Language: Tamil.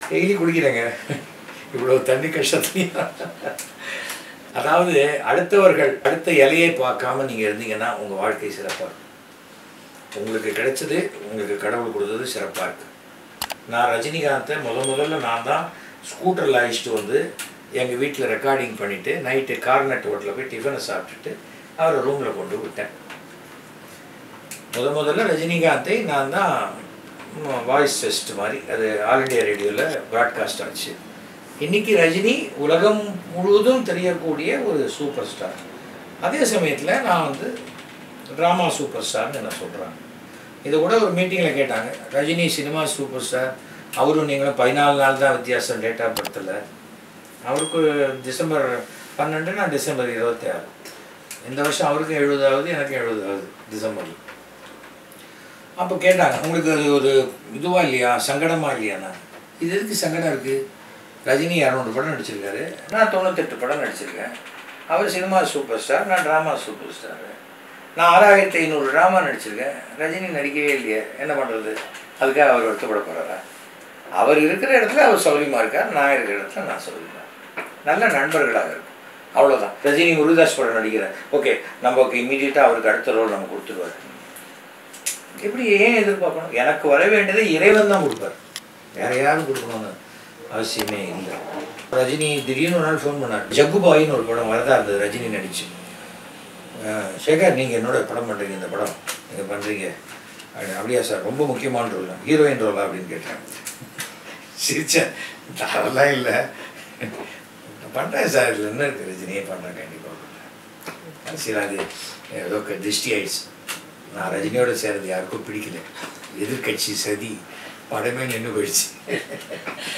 டெய்லி குடிக்கிறேங்க இவ்வளோ தண்ணி கஷ்டத்தையும் அதாவது அடுத்தவர்கள் அடுத்த இலையை பார்க்காம நீங்கள் இருந்தீங்கன்னா உங்கள் வாழ்க்கை சிறப்பாக இருக்கும் உங்களுக்கு கிடைச்சது உங்களுக்கு கடவுள் கொடுத்தது சிறப்பாக இருக்கு நான் ரஜினிகாந்தை முத முதல்ல நான் தான் ஸ்கூட்டரில் அழைச்சிட்டு வந்து எங்கள் வீட்டில் ரெக்கார்டிங் பண்ணிவிட்டு நைட்டு கார்னட் ஹோட்டலில் போய் டிஃபனை சாப்பிட்டுட்டு அவரை ரூமில் கொண்டு விட்டேன் முத முதல்ல ரஜினிகாந்தை நான் தான் வாய்ஸ் டெஸ்ட் மாதிரி அது ஆல் இண்டியா ரேடியோவில் ப்ராட்காஸ்ட் ஆச்சு இன்னைக்கு ரஜினி உலகம் முழுவதும் தெரியக்கூடிய ஒரு சூப்பர் ஸ்டார் அதே சமயத்தில் நான் வந்து ட்ராமா சூப்பர் ஸ்டார்னு என்ன சொல்கிறாங்க இதை கூட ஒரு மீட்டிங்கில் கேட்டாங்க ரஜினி சினிமா சூப்பர் ஸ்டார் அவரும் நீங்களும் பதினாலு நாள் தான் வித்தியாசம் டேட்டா படத்தில் அவருக்கு டிசம்பர் பன்னெண்டு நான் டிசம்பர் இருபத்தி ஆறு இந்த வருஷம் அவருக்கும் எழுபதாவது எனக்கும் எழுபதாவது டிசம்பரில் அப்போ கேட்டாங்க உங்களுக்கு அது ஒரு இதுவா இல்லையா சங்கடமா இல்லையாண்ணா இது எதுக்கு சங்கடம் இருக்குது ரஜினி இரநூறு படம் நடிச்சிருக்காரு நான் தொண்ணூத்தெட்டு படம் நடிச்சிருக்கேன் அவர் சினிமா சூப்பர் ஸ்டார் நான் ட்ராமா சூப்பர் ஸ்டார் நான் ஆறாயிரத்தி ஐநூறு ட்ராமா நடிச்சிருக்கேன் ரஜினி நடிக்கவே இல்லையே என்ன பண்ணுறது அதுக்காக அவர் வருத்தப்பட போகிறாரா அவர் இருக்கிற இடத்துல அவர் சௌரியமாக இருக்கார் நான் இருக்கிற இடத்துல நான் சௌரியமாக இருக்கேன். நல்ல நண்பர்களாக இருக்கும் அவ்வளோதான் ரஜினி முருகதாஸ் படம் நடிக்கிறேன் ஓகே நமக்கு இமீடியட்டாக அவருக்கு அடுத்த ரோல் நம்ம கொடுத்துருவார் எப்படி ஏன் எதிர்பார்க்கணும் எனக்கு வர வேண்டியதை இறைவன் தான் கொடுப்பார் வேற யாரும் கொடுக்கணும்னு அவசியமே இல்லை ரஜினி திடீர்னு ஒரு நாள் ஃபோன் பண்ணார் ஜக்குபாயின்னு ஒரு படம் வரதா இருந்தது ரஜினி நடிச்சு அஹ் சேகர் நீங்கள் என்னோட படம் பண்ணுறீங்க இந்த படம் நீங்கள் பண்ணுறீங்க அப்படி- அப்படியா சார் ரொம்ப முக்கியமான ரோல் ஹீரோயின் ரோலா அப்படின்னு கேட்டேன் சிரிச்சேன் அதெல்லாம் இல்லை பண்ணுறேன் சார் இதில் என்ன இருக்குது ரஜினியே பண்ணுறேன் கண்டிப்பாக பண்ணுறேன் சரி அது ஏதோ க- திருஷ்டி ஆயிடுச்சு நான் ரஜினியோட சேர்றது யாருக்கும் பிடிக்கல எதிர்க்கட்சி சதி படமே நின்று போயிடுச்சு